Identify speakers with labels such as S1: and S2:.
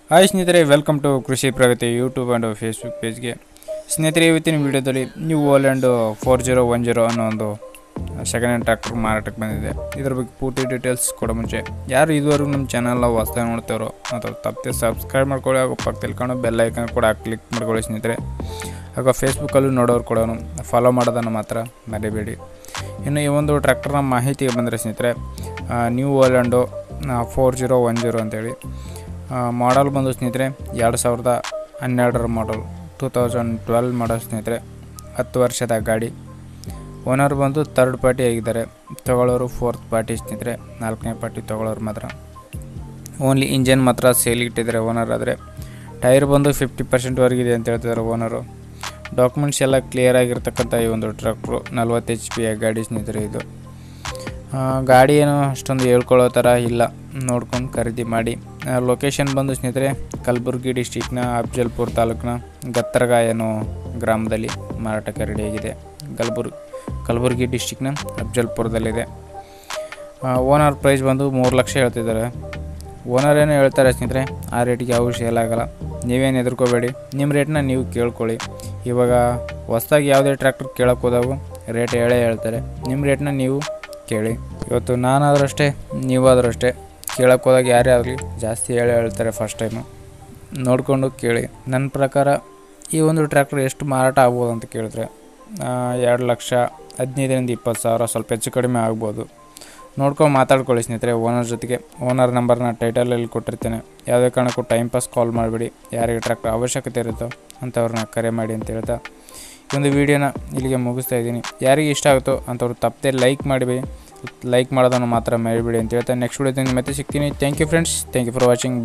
S1: hi ಸ್ನೇಹಿತರೆ welcome to Krishi Pragati YouTube and Facebook ಪೇಜ್ಗೆ ಸ್ನೇಹಿತರೆ ಇವತ್ತಿನ ವಿಡಿಯೋದಲ್ಲಿ new Holland four zero one zero ಅನ್ನೋ ಒಂದು ಸೆಕೆಂಡ್ ಹ್ಯಾಂಡ್ ಟ್ರ್ಯಾಕ್ಟರ್ ಮಾರಾಟಕ್ಕೆ ಬಂದಿದೆ ಇದ್ರ ಬಗ್ಗೆ ಪೂರ್ತಿ ಡೀಟೇಲ್ಸ್ ಕೊಡೋ ಮುಂಚೆ ಯಾರು ಇದುವರೆಗೂ ನಮ್ಮ ಚಾನಲ್ನ ಹೊಸ್ದಾಗಿ ನೋಡ್ತಾರೋ ಅಥವಾ ತಪ್ಪದೆ ಸಬ್ಸ್ಕ್ರೈಬ್ ಮಾಡ್ಕೊಳ್ಳಿ ಹಾಗೂ ಪಕ್ಕದಲ್ಲಿ ಕಾಣೋ ಬೆಲ್ ಐಕನ್ ಕೂಡ ಕ್ಲಿಕ್ ಮಾಡ್ಕೊಳ್ಳಿ ಸ್ನೇಹಿತರೆ ಹಾಗೂ ಫೇಸ್ಬುಕ್ಕಲ್ಲೂ ನೋಡೋರು ಕೂಡ ಫಾಲೋ ಮಾಡೋದನ್ನು ಮಾತ್ರ ಮರಿಬೇಡಿ ಇನ್ನು ಈ ಒಂದು ಟ್ರ್ಯಾಕ್ಟರ್ನ ಮಾಹಿತಿಗೆ ಬಂದರೆ ಸ್ನೇಹಿತರೆ new Holland four zero one zero ಅಂತೇಳಿ ಮಾಡಲ್ ಬಂದು ಸ್ನೇಹಿತರೆ ಎರಡು ಸಾವಿರದ ಹನ್ನೆರಡರ model two thousand twelve model ಸ್ನೇಹಿತರೆ ಹತ್ತು ವರ್ಷದ ಗಾಡಿ ಓನರ್ ಬಂದು ತರ್ಡ್ ಪಾರ್ಟಿ ಆಗಿದ್ದಾರೆ ತಗೊಳ್ಳೋರು ಫೋರ್ತ್ ಪಾರ್ಟಿ ಸ್ನೇಹಿತರೆ ನಾಲ್ಕನೇ ಪಾರ್ಟಿ ತಗೊಳ್ಳೋರು ಮಾತ್ರ ಓನ್ಲಿ ಇಂಜನ್ ಮಾತ್ರ ಸೇಲ್ ಇಟ್ಟಿದ್ದಾರೆ ಓನರ್ ಆದರೆ ಟೈರ್ ಬಂದು ಫಿಫ್ಟಿ ಪರ್ಸೆಂಟ್ವರೆಗಿದೆ ಅಂತ ಹೇಳ್ತಿದ್ದಾರೆ ಓನರು ಡಾಕ್ಯುಮೆಂಟ್ಸ್ ಎಲ್ಲ ಕ್ಲಿಯರ್ ಆಗಿರ್ತಕ್ಕಂಥ ಈ ಒಂದು ಟ್ರಕ್ಟ್ರು ನಲ್ವತ್ತು ಎಚ್ ಪಿಯ ಗಾಡಿ ಸ್ನೇಹಿತರೆ ಇದು ಆ, ಗಾಡಿ ಏನು ಅಷ್ಟೊಂದು ಹೇಳ್ಕೊಳ್ಳೋ ಥರ ಇಲ್ಲ ನೋಡ್ಕೊಂಡು ಖರೀದಿ ಮಾಡಿ ಲೊಕೇಶನ್ ಬಂದು ಸ್ನೇಹಿತರೆ ಕಲಬುರಗಿ ಡಿಸ್ಟಿಕ್ನ ಅಫ್ಜಲ್ಪುರ್ ತಾಲೂಕಿನ ಗತ್ತರಗ ಏನೋ ಗ್ರಾಮದಲ್ಲಿ ಮಾರಾಟಕ್ಕೆ ರೆಡಿಯಾಗಿದೆ ಕಲಬುರ್ಗಿ ಕಲಬುರಗಿ ಡಿಸ್ಟಿಕ್ನ ಅಫ್ಜಲ್ಪುರದಲ್ಲಿದೆ ಓನರ್ ಪ್ರೈಸ್ ಬಂದು ಮೂರು ಲಕ್ಷ ಹೇಳ್ತಿದ್ದಾರೆ ಓನರ್ ಏನು ಹೇಳ್ತಾರೆ ಸ್ನೇಹಿತರೆ ಆ ರೇಟಿಗೆ ಯಾವ ಸೇಲ್ ಆಗಲ್ಲ ನೀವೇನು ಹೆದರ್ಕೋಬೇಡಿ ನಿಮ್ಮ ರೇಟ್ನ ನೀವು ಕೇಳ್ಕೊಳ್ಳಿ ಇವಾಗ ಹೊಸ್ದಾಗಿ ಯಾವುದೇ ಟ್ರ್ಯಾಕ್ಟರ್ ಕೇಳೋಕೆ ಹೋದಾಗೂ ರೇಟ್ ಹೇಳೇ ಹೇಳ್ತಾರೆ ನಿಮ್ಮ ರೇಟ್ನ ನೀವು ಕೇಳಿ ಇವತ್ತು ನಾನಾದರೂ ಅಷ್ಟೇ ನೀವಾದರೂ ಅಷ್ಟೇ ಕೇಳೋಕೆ ಹೋದಾಗ ಯಾರೇ ಆಗಲಿ ಜಾಸ್ತಿ ಹೇಳೇ ಹೇಳ್ತಾರೆ ಫಸ್ಟ್ ಟೈಮು ನೋಡಿಕೊಂಡು ಕೇಳಿ ನನ್ನ ಪ್ರಕಾರ ಈ ಒಂದು ಟ್ರ್ಯಾಕ್ಟರ್ ಎಷ್ಟು ಮಾರಾಟ ಆಗ್ಬೋದು ಅಂತ ಕೇಳಿದ್ರೆ ಎರಡು ಲಕ್ಷ ಹದಿನೈದರಿಂದ ಇಪ್ಪತ್ತು ಸಾವಿರ ಸ್ವಲ್ಪ ಹೆಚ್ಚು ಕಡಿಮೆ ಆಗ್ಬೋದು ನೋಡ್ಕೊಂಡು ಮಾತಾಡ್ಕೊಳ್ಳಿ ಸ್ನೇಹಿತರೆ ಓನರ್ ಜೊತೆಗೆ ಓನರ್ ನಂಬರ್ನ ಟೈಟಲಲ್ಲಿ ಕೊಟ್ಟಿರ್ತೇನೆ ಯಾವುದೇ ಕಾರಣಕ್ಕೂ ಟೈಮ್ ಪಾಸ್ ಕಾಲ್ ಮಾಡಿಬಿಡಿ ಯಾರಿಗೆ ಟ್ರ್ಯಾಕ್ಟರ್ ಅವಶ್ಯಕತೆ ಇರುತ್ತೋ ಅಂಥವ್ರನ್ನ ಕರೆ ಮಾಡಿ ಅಂತ ಹೇಳ್ತಾ ಈ ಒಂದು ವಿಡಿಯೋನ ಇಲ್ಲಿಗೆ ಮುಗಿಸ್ತಾ ಇದ್ದೀನಿ ಯಾರಿಗೆ ಇಷ್ಟ ಆಗುತ್ತೋ ಅಂಥವ್ರು ತಪ್ಪದೆ ಲೈಕ್ ಮಾಡಿಬಿಡಿ ಲೈಕ್ ಮಾಡೋದನ್ನು ಮಾತ್ರ ಮರಿಬೇಡಿ ಅಂತ ಹೇಳ್ತಾ ನೆಕ್ಸ್ಟ್ ವಿಡಿಯೋದಿಂದ ಮತ್ತೆ ಸಿಗ್ತೀನಿ thank you friends thank you for watching